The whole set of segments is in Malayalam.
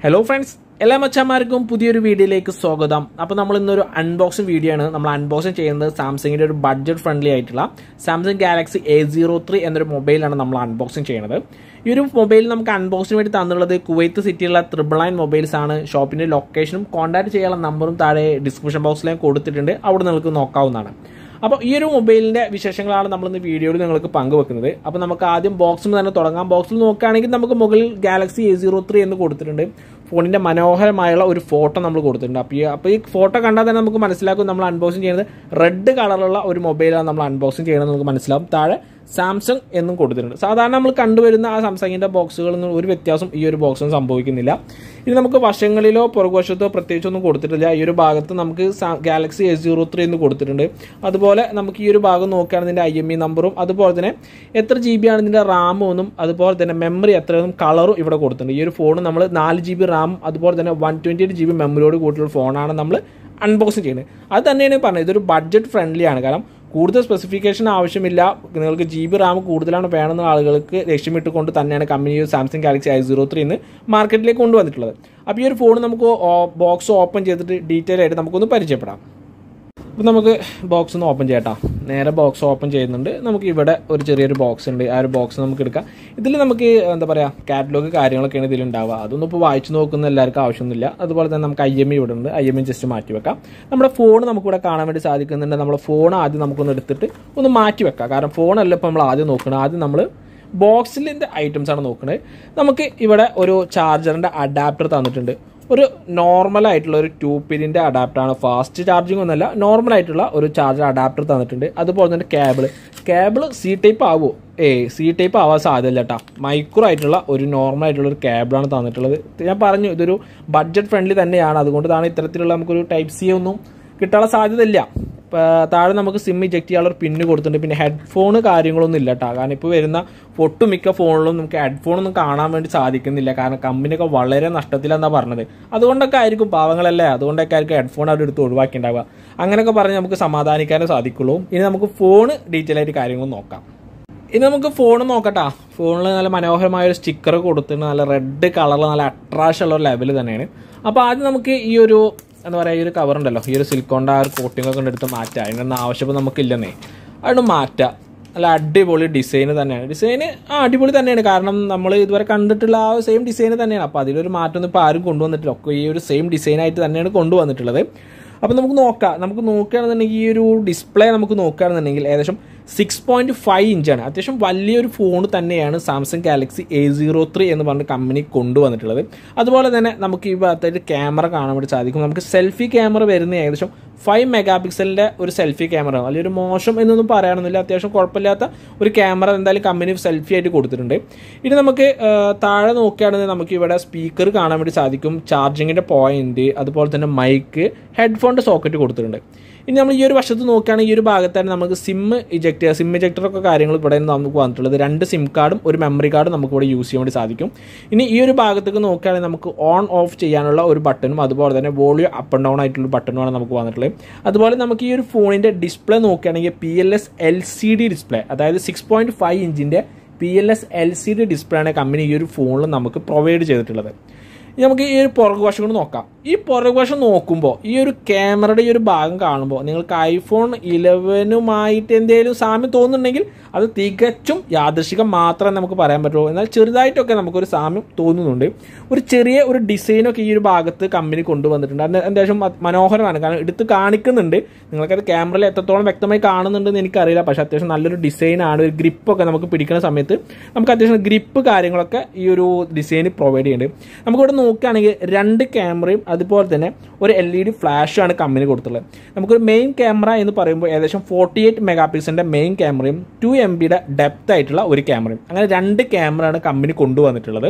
ഹലോ ഫ്രണ്ട്സ് എല്ലാ മച്ചന്മാർക്കും പുതിയൊരു വീഡിയോയിലേക്ക് സ്വാഗതം അപ്പോൾ നമ്മൾ ഇന്നൊരു അൺബോക്സിംഗ് വീഡിയോ ആണ് നമ്മൾ അൺബോക്സിംഗ് ചെയ്യുന്നത് സാംസങ്ങിന്റെ ഒരു ബഡ്ജറ്റ് ഫ്രണ്ട്ലി ആയിട്ടുള്ള Samsung Galaxy A zero three എന്നൊരു മൊബൈലാണ് നമ്മൾ അൺബോക്സിംഗ് ചെയ്യുന്നത് ഈ ഒരു മൊബൈൽ നമുക്ക് അൺബോക്സിന് വേണ്ടി തന്നുള്ളത് കുവൈത്ത് സിറ്റിയിലുള്ള ത്രിബിൾ നയൻ മൊബൈൽസ് ആണ് ഷോപ്പിന്റെ ലൊക്കേഷനും കോൺടാക്ട് ചെയ്യാനുള്ള നമ്പറും താഴെ ഡിസ്ക്രിപ്ഷൻ ബോക്സിൽ ഞാൻ കൊടുത്തിട്ടുണ്ട് അവിടെ നിങ്ങൾക്ക് നോക്കാവുന്നതാണ് അപ്പോൾ ഈ ഒരു മൊബൈലിന്റെ വിശേഷങ്ങളാണ് നമ്മൾ ഇന്ന് വീഡിയോയിൽ നിങ്ങൾക്ക് പങ്കുവെക്കുന്നത് അപ്പോൾ നമുക്ക് ആദ്യം ബോക്സിൽ തന്നെ തുടങ്ങാം ബോക്സിൽ നോക്കുകയാണെങ്കിൽ നമുക്ക് മുകളിൽ ഗാലക്സി എ സീറോ ത്രീ എന്ന് കൊടുത്തിട്ടുണ്ട് ഫോണിന്റെ മനോഹരമായുള്ള ഒരു ഫോട്ടോ നമ്മൾ കൊടുത്തിട്ടുണ്ട് അപ്പോൾ ഈ അപ്പോൾ ഈ ഫോട്ടോ കണ്ടാൽ തന്നെ നമുക്ക് മനസ്സിലാക്കും നമ്മൾ അൺബോക്സിങ് ചെയ്യുന്നത് റെഡ് കളറുള്ള ഒരു മൊബൈലാണ് നമ്മൾ അൺബോക്സിങ് ചെയ്യുന്നത് നമുക്ക് മനസ്സിലാവും താഴെ സാംസങ് എന്നും കൊടുത്തിട്ടുണ്ട് സാധാരണ നമ്മൾ കണ്ടുവരുന്ന ആ സാംസങ്ങിന്റെ ബോക്സുകളൊന്നും ഒരു വ്യത്യാസം ഈ ഒരു ബോക്സും സംഭവിക്കുന്നില്ല ഇത് നമുക്ക് വശങ്ങളിലോ പുറകുവശത്തോ പ്രത്യേകിച്ചൊന്നും കൊടുത്തിട്ടില്ല ഈ ഒരു ഭാഗത്ത് നമുക്ക് ഗാലക്സി എസ് സീറോ ത്രീ എന്ന് കൊടുത്തിട്ടുണ്ട് അതുപോലെ നമുക്ക് ഈ ഒരു ഭാഗം നോക്കുകയാണെങ്കിൽ ഇതിന്റെ ഐ എം ഇ നമ്പറും അതുപോലെ തന്നെ എത്ര ജി ബി ആണ് ഇതിന്റെ റാമും ഒന്നും അതുപോലെ തന്നെ മെമ്മറി എത്രയൊന്നും കളറും ഇവിടെ കൊടുത്തിട്ടുണ്ട് ഈ ഒരു ഫോൺ നമ്മൾ നാല് ജി ബി റാം അതുപോലെ തന്നെ one twenty eight G B മെമ്മറിയോട് കൂട്ടിയുള്ള ഫോണാണ് നമ്മൾ അൺബോക്സിങ് ചെയ്യുന്നത് അത് തന്നെയാണ് പറഞ്ഞത് ഇതൊരു ബഡ്ജറ്റ് ഫ്രണ്ട്ലി ആണ് കാരണം കൂടുതൽ സ്പെസിഫിക്കേഷൻ ആവശ്യമില്ല നിങ്ങൾക്ക് ജി ബി റാം കൂടുതലാണ് വേണമെന്ന ആളുകൾക്ക് ലക്ഷ്യമിട്ടുകൊണ്ട് തന്നെയാണ് company Samsung Galaxy I zero three ഇന്ന് മാർക്കറ്റിലേക്ക് കൊണ്ടുവന്നിട്ടുള്ളത് അപ്പോൾ ഈ ഒരു ഫോൺ നമുക്ക് ബോക്സ് ഓപ്പൺ ചെയ്തിട്ട് ഡീറ്റെയിൽ ആയിട്ട് നമുക്കൊന്ന് പരിചയപ്പെടാം അപ്പോൾ നമുക്ക് ബോക്സ് ഒന്ന് ഓപ്പൺ ചെയ്യട്ടാ നേരെ ബോക്സ് ഓപ്പൺ ചെയ്യുന്നുണ്ട് നമുക്ക് ഇവിടെ ഒരു ചെറിയൊരു ബോക്സ് ഉണ്ട് ആ ഒരു ബോക്സ് നമുക്ക് എടുക്കാം ഇതിൽ നമുക്ക് എന്താ പറയുക കാറ്റലോഗ് കാര്യങ്ങളൊക്കെയാണ് ഇതിൽ ഉണ്ടാവുക അതൊന്നും ഇപ്പോൾ വായിച്ചു നോക്കുന്ന എല്ലാവർക്കും ആവശ്യമൊന്നുമില്ല അതുപോലെ തന്നെ നമുക്ക് ഐ എം ഇ ഇവിടെ ഉണ്ട് ഐ എം ഇ ജസ്റ്റ് മാറ്റി വെക്കാം നമ്മുടെ ഫോൺ നമുക്കിവിടെ കാണാൻ വേണ്ടി സാധിക്കുന്നുണ്ട് നമ്മുടെ ഫോൺ ആദ്യം നമുക്കൊന്ന് എടുത്തിട്ട് ഒന്ന് മാറ്റി വെക്കാം കാരണം ഫോണല്ല ഇപ്പോൾ നമ്മൾ ആദ്യം നോക്കണം ആദ്യം നമ്മൾ ബോക്സിലിൻ്റെ ഐറ്റംസ് ആണ് നോക്കുന്നത് നമുക്ക് ഇവിടെ ഒരു ചാർജറിൻ്റെ അഡാപ്റ്റർ തന്നിട്ടുണ്ട് ഒരു നോർമൽ ആയിട്ടുള്ള ഒരു ടു പിന്നിൻ്റെ അഡാപ്റ്ററാണ് ഫാസ്റ്റ് ചാർജിങ് ഒന്നല്ല നോർമൽ ആയിട്ടുള്ള ഒരു ചാർജർ അഡാപ്റ്റർ തന്നിട്ടുണ്ട് അതുപോലെ തന്നെ കേബിൾ കേബിൾ സി ടൈപ്പ് ആവുമോ ഏ സി ടൈപ്പ് ആവാൻ സാധ്യതയില്ല കേട്ടോ മൈക്രോ ആയിട്ടുള്ള ഒരു നോർമൽ ആയിട്ടുള്ള ഒരു കേബിളാണ് തന്നിട്ടുള്ളത് ഞാൻ പറഞ്ഞു ഇതൊരു ബഡ്ജറ്റ് ഫ്രണ്ട്ലി തന്നെയാണ് അതുകൊണ്ടാണ് ഇത്തരത്തിലുള്ള നമുക്കൊരു ടൈപ്പ് സി ഒന്നും കിട്ടാനുള്ള സാധ്യത ഇല്ല താഴെ നമുക്ക് സിം ഇജക്ട് ചെയ്യാനുള്ള ഒരു പിന്ന് കൊടുത്തിട്ടുണ്ട് പിന്നെ ഹെഡ്ഫോൺ കാര്യങ്ങളൊന്നും ഇല്ല കേട്ടോ കാരണം ഇപ്പോൾ വരുന്ന ഒട്ടുമിക്ക ഫോണിലും നമുക്ക് ഹെഡ്ഫോൺ ഒന്നും കാണാൻ വേണ്ടി സാധിക്കുന്നില്ല കാരണം കമ്പനിയൊക്കെ വളരെ നഷ്ടത്തിലെന്നാണ് പറഞ്ഞത് അതുകൊണ്ടൊക്കെ ആയിരിക്കും പാവങ്ങളല്ലേ അതുകൊണ്ടൊക്കെ ആയിരിക്കും ഹെഡ്ഫോൺ അവിടെ എടുത്ത് ഒഴിവാക്കിണ്ടാവുക അങ്ങനെയൊക്കെ പറഞ്ഞ് നമുക്ക് സമാധാനിക്കാനേ സാധിക്കുള്ളൂ ഇനി നമുക്ക് ഫോൺ ഡീറ്റെയിൽ ആയിട്ട് കാര്യങ്ങൾ നോക്കാം ഇനി നമുക്ക് ഫോൺ നോക്കട്ടാ ഫോണിൽ നല്ല മനോഹരമായ ഒരു സ്റ്റിക്കർ കൊടുത്തിട്ട് നല്ല റെഡ് കളറിൽ നല്ല അട്രാക്ഷൻ ഉള്ള ഒരു ലെവൽ തന്നെയാണ് അപ്പോൾ ആദ്യം നമുക്ക് ഈ ഒരു എന്താ പറയുക ഈ ഒരു കവർ ഉണ്ടല്ലോ ഈ ഒരു സിലിക്കോണിൻ്റെ ആ ഒരു കോട്ടിംഗ് ഒക്കെ എടുത്ത് മാറ്റാം അതിനൊന്നും ആവശ്യം നമുക്കില്ലെന്നേ അതുകൊണ്ട് മാറ്റാം നല്ല അടിപൊളി ഡിസൈൻ തന്നെയാണ് ഡിസൈന് ആ അടിപൊളി തന്നെയാണ് കാരണം നമ്മൾ ഇതുവരെ കണ്ടിട്ടുള്ള ആ സെയിം ഡിസൈൻ തന്നെയാണ് അപ്പോൾ അതിലൊരു മാറ്റമൊന്നും ഇപ്പോൾ ആരും കൊണ്ടുവന്നിട്ടില്ല ഒക്കെ ഈ ഒരു സെയിം ഡിസൈനായിട്ട് തന്നെയാണ് കൊണ്ടുവന്നിട്ടുള്ളത് അപ്പോൾ നമുക്ക് നോക്കാം നമുക്ക് നോക്കുകയാണെന്നുണ്ടെങ്കിൽ ഈ ഒരു ഡിസ്പ്ലേ നമുക്ക് നോക്കുകയാണെന്നുണ്ടെങ്കിൽ ഏകദേശം സിക്സ് പോയിന്റ് ഫൈവ് ഇഞ്ചാണ് അത്യാവശ്യം വലിയൊരു ഫോൺ തന്നെയാണ് Samsung Galaxy A zero three എന്ന് പറഞ്ഞ കമ്പനി കൊണ്ടുവന്നിട്ടുള്ളത് അതുപോലെ തന്നെ നമുക്ക് ഈ ഭാഗത്തായിട്ട് ക്യാമറ കാണാൻ വേണ്ടി സാധിക്കും നമുക്ക് സെൽഫി ക്യാമറ വരുന്ന ഏകദേശം ഫൈവ് മെഗാ പിക്സലിൻ്റെ ഒരു സെൽഫി ക്യാമറ അല്ലെങ്കിൽ ഒരു മോശം എന്നൊന്നും പറയാനൊന്നുമില്ല അത്യാവശ്യം കുഴപ്പമില്ലാത്ത ഒരു ക്യാമറ എന്തായാലും കമ്പനി സെൽഫി ആയിട്ട് കൊടുത്തിട്ടുണ്ട് ഇനി നമുക്ക് താഴെ നോക്കുകയാണെങ്കിൽ നമുക്ക് ഇവിടെ സ്പീക്കർ കാണാൻ വേണ്ടി സാധിക്കും ചാർജിങ്ങിൻ്റെ പോയിന്റ് അതുപോലെ തന്നെ മൈക്ക് ഹെഡ്ഫോണിൻ്റെ സോക്കറ്റ് കൊടുത്തിട്ടുണ്ട് ഇനി നമ്മൾ ഈ ഒരു വശത്ത് നോക്കുകയാണെങ്കിൽ ഈ ഒരു ഭാഗത്താണ് നമുക്ക് സിം ഇജക്ട് സിം ഇജക്ടറൊക്കെ കാര്യങ്ങൾ ഇവിടെ നമുക്ക് വന്നിട്ടുള്ളത് രണ്ട് സിം കാർഡും ഒരു മെമ്മറി കാർഡും നമുക്ക് ഇവിടെ യൂസ് ചെയ്യാൻ വേണ്ടി സാധിക്കും ഇനി ഈ ഒരു ഭാഗത്തേക്ക് നോക്കുകയാണെങ്കിൽ നമുക്ക് ഓൺ ഓഫ് ചെയ്യാനുള്ള ഒരു ബട്ടണും അതുപോലെ തന്നെ വോളിയോ അപ്പ് ആൻഡ് ഡൗൺ ആയിട്ടുള്ള ബട്ടണുമാണ് നമുക്ക് വന്നിട്ടുള്ളത് അതുപോലെ നമുക്ക് ഈ ഒരു ഫോണിൻ്റെ ഡിസ്പ്ലേ നോക്കുകയാണെങ്കിൽ P L S L C D display അതായത് സിക്സ് പോയിൻറ്റ് ഫൈവ് ഇഞ്ചിൻ്റെ P L S L C D display ആണ് കമ്പനി ഈ ഒരു ഫോണിൽ നമുക്ക് പ്രൊവൈഡ് ചെയ്തിട്ടുള്ളത് നമുക്ക് ഈ ഒരു പുറകു വശം കൊണ്ട് നോക്കാം ഈ പുറകു വശം നോക്കുമ്പോൾ ഈ ഒരു ക്യാമറയുടെ ഈ ഒരു ഭാഗം കാണുമ്പോൾ നിങ്ങൾക്ക് ഐഫോൺ ഇലവനുമായിട്ട് എന്തെങ്കിലും സാമ്യം തോന്നുന്നുണ്ടെങ്കിൽ അത് തികച്ചും യാദൃശികം മാത്രമേ നമുക്ക് പറയാൻ പറ്റുള്ളൂ എന്നാൽ ചെറുതായിട്ടൊക്കെ നമുക്കൊരു സാമ്യം തോന്നുന്നുണ്ട് ഒരു ചെറിയ ഒരു ഡിസൈനൊക്കെ ഈ ഒരു ഭാഗത്ത് കമ്പനി കൊണ്ടുവന്നിട്ടുണ്ട് അതിന് അത്യാവശ്യം മനോഹരമാണ് കാരണം എടുത്ത് കാണിക്കുന്നുണ്ട് നിങ്ങൾക്കത് ക്യാമറയിൽ എത്രത്തോളം വ്യക്തമായി കാണുന്നുണ്ടെന്ന് എനിക്കറിയില്ല പക്ഷേ അത്യാവശ്യം നല്ലൊരു ഡിസൈനാണ് ഒരു ഗ്രിപ്പൊക്കെ നമുക്ക് പിടിക്കുന്ന സമയത്ത് നമുക്ക് അത്യാവശ്യം ഗ്രിപ്പ് കാര്യങ്ങളൊക്കെ ഈ ഒരു ഡിസൈന് പ്രൊവൈഡ് ചെയ്യുന്നുണ്ട് നമുക്കിവിടെ നോക്കുകയാണെങ്കിൽ രണ്ട് ക്യാമറയും അതുപോലെ തന്നെ ഒരു എൽ ഇ ഡി ഫ്ലാഷാണ് കമ്പനി കൊടുത്തുള്ളത് നമുക്കൊരു മെയിൻ ക്യാമറ എന്ന് പറയുമ്പോൾ ഏകദേശം ഫോർട്ടി എയ്റ്റ് മെഗാ പിക്സലിൻ്റെ മെയിൻ ക്യാമറയും ടു എം ബിയുടെ ഡെപ്ത് ആയിട്ടുള്ള ഒരു ക്യാമറയും അങ്ങനെ രണ്ട് ക്യാമറയാണ് കമ്പനി കൊണ്ടുവന്നിട്ടുള്ളത്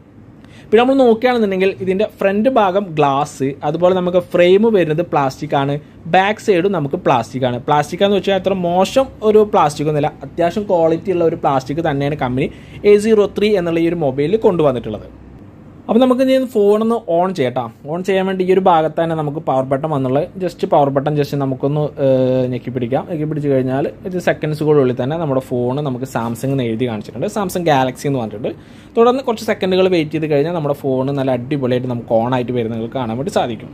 പിന്നെ നമ്മൾ നോക്കുകയാണെന്നുണ്ടെങ്കിൽ ഇതിൻ്റെ ഫ്രണ്ട് ഭാഗം ഗ്ലാസ് അതുപോലെ നമുക്ക് ഫ്രെയിം വരുന്നത് പ്ലാസ്റ്റിക് ആണ് ബാക്ക് സൈഡും നമുക്ക് പ്ലാസ്റ്റിക് ആണ് പ്ലാസ്റ്റിക് എന്ന് വെച്ചാൽ അത്ര മോശം ഒരു പ്ലാസ്റ്റിക് ഒന്നുമില്ല അത്യാവശ്യം ക്വാളിറ്റി ഉള്ള ഒരു പ്ലാസ്റ്റിക് തന്നെയാണ് കമ്പനി എ സീറോ ത്രീ എന്നുള്ള ഈ ഒരു മൊബൈലിൽ കൊണ്ടുവന്നിട്ടുള്ളത് അപ്പോൾ നമുക്ക് ഇനി ഫോണൊന്ന് ഓൺ ചെയ്യട്ടോ ഓൺ ചെയ്യാൻ വേണ്ടി ഈ ഒരു ഭാഗത്ത് തന്നെ നമുക്ക് പവർ ബട്ടൺ വന്നുള്ളത് ജസ്റ്റ് പവർ ബട്ടൺ ജസ്റ്റ് നമുക്കൊന്ന് ഏഹ്, ഞെക്കി പിടിക്കാം ഞെക്കി പിടിച്ച് കഴിഞ്ഞാൽ ഇത് സെക്കൻഡ്സുകളുള്ളിൽ തന്നെ നമ്മുടെ ഫോൺ നമുക്ക് സാംസങ് എന്ന് എഴുതി കാണിച്ചിട്ടുണ്ട് സാംസങ് ഗാലക്സി എന്ന് പറഞ്ഞിട്ടുണ്ട് തുടർന്ന് കുറച്ച് സെക്കൻഡുകൾ വെയിറ്റ് ചെയ്ത് കഴിഞ്ഞാൽ നമ്മുടെ ഫോൺ നല്ല അടിപൊളിയായിട്ട് നമുക്ക് ഓൺ ആയിട്ട് വരുന്നത് നിങ്ങൾക്ക് കാണാൻ വേണ്ടി സാധിക്കും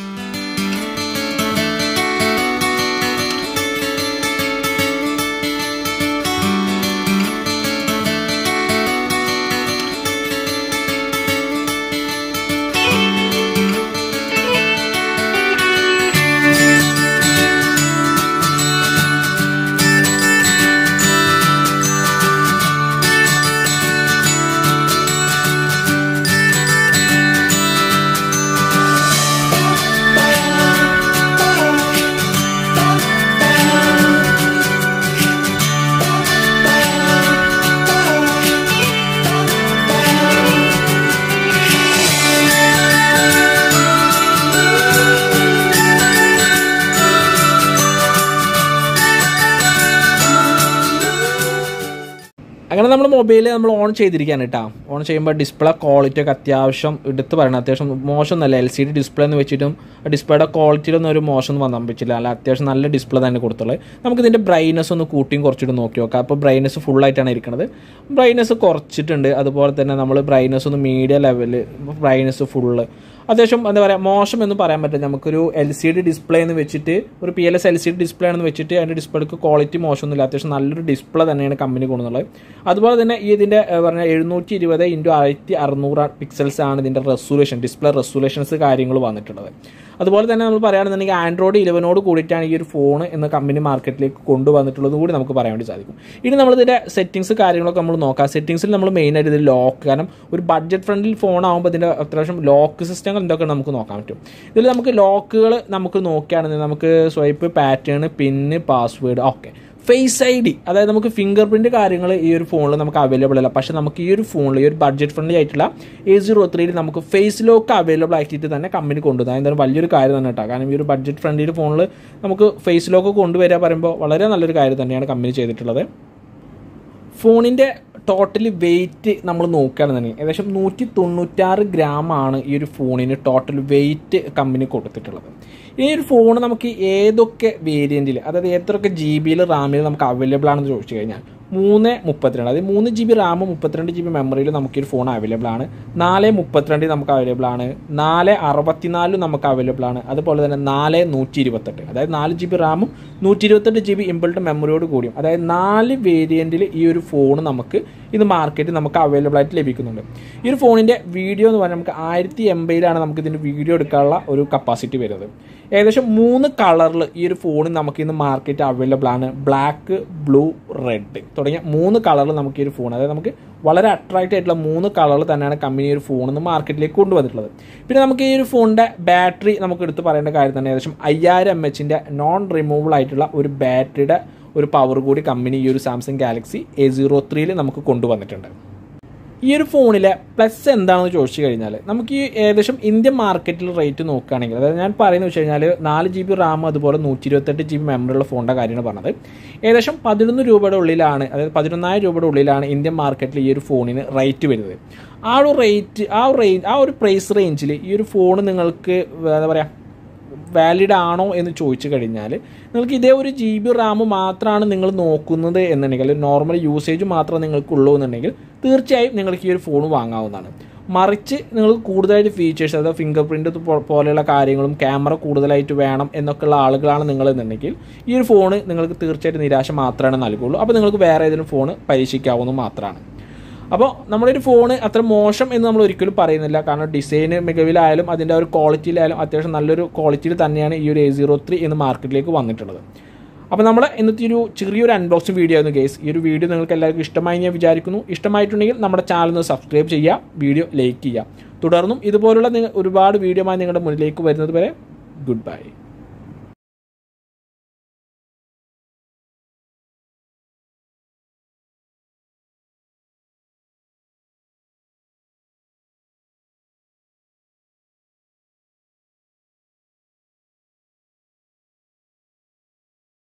അങ്ങനെ നമ്മൾ മൊബൈൽ നമ്മൾ ഓൺ ചെയ്തിരിക്കുകയാണ് കേട്ടോ ഓൺ ചെയ്യുമ്പോൾ ഡിസ്പ്ലേ ക്വാളിറ്റി ഒക്കെ അത്യാവശ്യം എടുത്ത് പറയണം അത്യാവശ്യം മോശം ഒന്നല്ല എൽ സി ഡി ഡിസ്പ്ലേ എന്ന് വെച്ചിട്ടും ഡിസ്പ്ലേയുടെ ക്വാളിറ്റിയിലൊന്നും ഒരു മോശം ഒന്നും വന്നാൻ പറ്റില്ല അല്ല അത്യാവശ്യം നല്ല ഡിസ്പ്ലേ തന്നെ കൊടുത്തുള്ളത് നമുക്ക് ഇതിൻ്റെ ബ്രൈറ്റ്നസ് ഒന്ന് കൂട്ടിയും കുറച്ചിട്ട് നോക്കി നോക്കാം അപ്പോൾ ബ്രൈറ്റ്നസ് ഫുൾ ആയിട്ടാണ് ഇരിക്കുന്നത് ബ്രൈറ്റ്നസ് കുറച്ചിട്ടുണ്ട് അതുപോലെ തന്നെ നമ്മൾ ബ്രൈറ്റ്നസ് ഒന്ന് മീഡിയം ലെവല് ബ്രൈറ്റ്നസ് ഫുള്ള് അത്യാവശ്യം എന്താ പറയുക മോശം എന്ന് പറയാൻ പറ്റില്ല നമുക്കൊരു എൽ സി ഡി ഡിസ്പ്ലേ എന്ന് വെച്ചിട്ട് ഒരു P L S L C D display ആണെന്ന് വെച്ചിട്ട് അതിൻ്റെ ഡിസ്പ്ലേക്ക് ക്വാളിറ്റി മോശമൊന്നുമില്ല അത്യാവശ്യം നല്ലൊരു ഡിസ്പ്ലേ തന്നെയാണ് കമ്പനി കൊണ്ടുള്ളത് അതുപോലെ തന്നെ ഈ ഇതിൻ്റെ ഏഹ്, പറഞ്ഞ എഴുന്നൂറ്റി ഇരുപത് ഇൻറ്റു ആയിരത്തി അറുന്നൂറ് പിക്സൽസ് ആണ് ഇതിൻ്റെ റെസൊല്യൂഷൻ ഡിസ്പ്ലേ റെസൊല്യൂഷൻസ് കാര്യങ്ങൾ വന്നിട്ടുള്ളത് അതുപോലെ തന്നെ നമ്മൾ പറയുകയാണെന്നുണ്ടെങ്കിൽ ആൻഡ്രോയിഡ് ഇലവനോട് കൂടിയിട്ടാണ് ഈ ഒരു ഫോൺ എന്ന കമ്പനി മാർക്കറ്റിലേക്ക് കൊണ്ടുവന്നിട്ടുള്ളത് കൂടി നമുക്ക് പറയാൻ വേണ്ടി സാധിക്കും ഇനി നമ്മൾ ഇതിൻ്റെ സെറ്റിംഗ്സ് കാര്യങ്ങളൊക്കെ നമ്മൾ നോക്കാം സെറ്റിംഗ്സിൽ നമ്മൾ മെയിനായിട്ട് ഇത് ലോക്ക് കാരണം ഒരു ബഡ്ജറ്റ് ഫ്രണ്ട്ലി ഫോൺ ആകുമ്പോൾ ഇതിൻ്റെ അത്യാവശ്യം ലോക്ക് സിസ്റ്റങ്ങൾ എന്തൊക്കെ നമുക്ക് നോക്കാൻ പറ്റും ഇതിൽ നമുക്ക് ലോക്കുകൾ നമുക്ക് നോക്കുകയാണെന്നുണ്ടെങ്കിൽ നമുക്ക് swipe pattern pin password okay face I D അതായത് നമുക്ക് ഫിംഗർ പ്രിന്റ് കാര്യങ്ങൾ ഈ ഒരു ഫോണിൽ നമുക്ക് അവൈലബിൾ അല്ല പക്ഷേ നമുക്ക് ഈ ഒരു ഫോണിൽ ഈ ഒരു ബഡ്ജറ്റ് ഫ്രണ്ട്ലി ആയിട്ടുള്ള എ സീറോ ത്രീയിൽ നമുക്ക് ഫേസ് ലോക്ക് അവൈലബിൾ ആക്കിയിട്ട് തന്നെ കമ്പനി കൊണ്ടുവന്നത് എന്തായാലും വലിയൊരു കാര്യം തന്നെ കേട്ടോ കാരണം ഈ ഒരു ബഡ്ജറ്റ് ഫ്രണ്ട്ലി ഫോണിൽ നമുക്ക് ഫേസ് ലോക്ക് കൊണ്ടുവരിക പറയുമ്പോൾ വളരെ നല്ലൊരു കാര്യം തന്നെയാണ് കമ്പനി ചെയ്തിട്ടുള്ളത് ഫോണിൻ്റെ ടോട്ടൽ വെയിറ്റ് നമ്മൾ നോക്കുകയാണെന്നുണ്ടെങ്കിൽ ഏകദേശം നൂറ്റി തൊണ്ണൂറ്റാറ് ഗ്രാമാണ് ഈ ഒരു ഫോണിന് ടോട്ടൽ വെയിറ്റ് കമ്പനി കൊടുത്തിട്ടുള്ളത് ഈ ഒരു ഫോൺ നമുക്ക് ഏതൊക്കെ വേരിയൻറ്റിൽ അതായത് ഏതൊക്കെ ജി ബിയിൽ റാമിൽ നമുക്ക് അവൈലബിൾ ആണെന്ന് ചോദിച്ചു കഴിഞ്ഞാൽ മൂന്ന് മുപ്പത്തിരണ്ട് അതായത് മൂന്ന് ജി ബി റാം മുപ്പത്തിരണ്ട് ജി ബി മെമ്മറിയിൽ നമുക്ക് ഈ ഒരു ഫോൺ അവൈലബിൾ ആണ് നാല് മുപ്പത്തിരണ്ടിൽ നമുക്ക് അവൈലബിൾ ആണ് നാല് അറുപത്തിനാലിലും നമുക്ക് അവൈലബിൾ ആണ് അതുപോലെ തന്നെ നാല് നൂറ്റി ഇരുപത്തെട്ട് അതായത് നാല് ജി ബി റാമും നൂറ്റി ഇരുപത്തെട്ട് ജി ബി ഇമ്പിൾട്ട് മെമ്മറിയോട് കൂടിയും അതായത് നാല് വേരിയൻറ്റിൽ ഈ ഒരു ഫോൺ നമുക്ക് ഇത് മാർക്കറ്റിൽ നമുക്ക് അവൈലബിൾ ആയിട്ട് ലഭിക്കുന്നുണ്ട് ഈ ഒരു ഫോണിൻ്റെ വീഡിയോ എന്ന് പറഞ്ഞാൽ നമുക്ക് ആയിരത്തി എൺപതിലാണ് നമുക്ക് ഇതിൻ്റെ വീഡിയോ എടുക്കാനുള്ള ഒരു കപ്പാസിറ്റി വരുന്നത് ഏകദേശം മൂന്ന് കളറിൽ ഈ ഒരു ഫോണിൽ നമുക്ക് ഇന്ന് മാർക്കറ്റ് അവൈലബിൾ ആണ് ബ്ലാക്ക് ബ്ലൂ റെഡ് തുടങ്ങിയ മൂന്ന് കളറിൽ നമുക്ക് ഈ ഒരു ഫോൺ അതായത് നമുക്ക് വളരെ അട്രാക്റ്റ് ആയിട്ടുള്ള മൂന്ന് കളറിൽ തന്നെയാണ് കമ്പനി ഈ ഒരു ഫോൺ ഇന്ന് മാർക്കറ്റിലേക്ക് കൊണ്ടുവന്നിട്ടുള്ളത് പിന്നെ നമുക്ക് ഈ ഒരു ഫോണിൻ്റെ ബാറ്ററി നമുക്ക് എടുത്ത് പറയേണ്ട കാര്യം തന്നെ ഏകദേശം അയ്യായിരം എം എച്ചിൻ്റെ നോൺ റിമൂവബിൾ ആയിട്ടുള്ള ഒരു ബാറ്ററിയുടെ ഒരു പവർ കൂടി കമ്പനി ഈ ഒരു സാംസങ് ഗാലക്സി എ സീറോ ത്രീയിൽ നമുക്ക് കൊണ്ടുവന്നിട്ടുണ്ട് ഈ ഒരു ഫോണിലെ പ്ലസ് എന്താണെന്ന് ചോദിച്ചു കഴിഞ്ഞാൽ നമുക്ക് ഈ ഏകദേശം ഇന്ത്യൻ മാർക്കറ്റിൽ റേറ്റ് നോക്കുകയാണെങ്കിൽ അതായത് ഞാൻ പറയുന്നത് വെച്ച് കഴിഞ്ഞാൽ നാല് ജി ബി റാം അതുപോലെ നൂറ്റി ഇരുപത്തെട്ട് ജി ബി മെമ്മറിയുള്ള ഫോണിൻ്റെ കാര്യമാണ് പറഞ്ഞത് ഏകദേശം പതിനൊന്ന് രൂപയുടെ ഉള്ളിലാണ് അതായത് പതിനൊന്നായിരം രൂപയുടെ ഉള്ളിലാണ് ഇന്ത്യൻ മാർക്കറ്റിൽ ഈ ഒരു ഫോണിന് റേറ്റ് വരുന്നത് ആ ഒരു റേറ്റ് ആ ഒരു റേഞ്ച് ആ ഒരു പ്രൈസ് റേഞ്ചിൽ ഈ ഒരു ഫോൺ നിങ്ങൾക്ക് എന്താ പറയുക വാലിഡ് ആണോ എന്ന് ചോദിച്ചു കഴിഞ്ഞാൽ നിങ്ങൾക്ക് ഇതേ ഒരു ജി ബി റാം മാത്രമാണ് നിങ്ങൾ നോക്കുന്നത് എന്നുണ്ടെങ്കിൽ അല്ലെങ്കിൽ നോർമൽ യൂസേജ് മാത്രമേ നിങ്ങൾക്കുള്ളൂ എന്നുണ്ടെങ്കിൽ തീർച്ചയായും നിങ്ങൾക്ക് ഈ ഒരു ഫോൺ വാങ്ങാവുന്നതാണ് മറിച്ച് നിങ്ങൾക്ക് കൂടുതലായിട്ട് ഫീച്ചേഴ്സ് അതായത് ഫിംഗർ പ്രിൻറ്റ് പോലെയുള്ള കാര്യങ്ങളും ക്യാമറ കൂടുതലായിട്ട് വേണം എന്നൊക്കെയുള്ള ആളുകളാണ് നിങ്ങളെന്നുണ്ടെങ്കിൽ ഈ ഒരു ഫോൺ നിങ്ങൾക്ക് തീർച്ചയായിട്ടും നിരാശ മാത്രമേ നൽകുള്ളൂ അപ്പോൾ നിങ്ങൾക്ക് വേറെ ഏതെങ്കിലും ഫോൺ പരീക്ഷിക്കാവുന്നത് മാത്രമാണ് അപ്പോൾ നമ്മുടെ ഒരു ഫോൺ അത്ര മോശം എന്ന് നമ്മൾ ഒരിക്കലും പറയുന്നില്ല കാരണം ഡിസൈൻ മികവിലായാലും അതിൻ്റെ ഒരു ക്വാളിറ്റിയിലായാലും അത്യാവശ്യം നല്ലൊരു ക്വാളിറ്റിയിൽ തന്നെയാണ് ഈ ഒരു എ സീറോ ത്രീ എന്ന് മാർക്കറ്റിലേക്ക് വന്നിട്ടുള്ളത് അപ്പോൾ നമ്മൾ ഇന്നത്തെ ഒരു ചെറിയൊരു അൺബോക്സിംഗ് വീഡിയോ ആയിരുന്നു ഗേസ് ഈ ഒരു വീഡിയോ നിങ്ങൾക്ക് എല്ലാവർക്കും ഇഷ്ടമായി ഞാൻ വിചാരിക്കുന്നു ഇഷ്ടമായിട്ടുണ്ടെങ്കിൽ നമ്മുടെ ചാനൽ ഒന്ന് സബ്സ്ക്രൈബ് ചെയ്യുക വീഡിയോ ലൈക്ക് ചെയ്യുക തുടർന്നും ഇതുപോലുള്ള നിങ്ങൾ ഒരുപാട് വീഡിയോമായി നിങ്ങളുടെ മുന്നിലേക്ക് വരുന്നത് വരെ ഗുഡ് ബൈ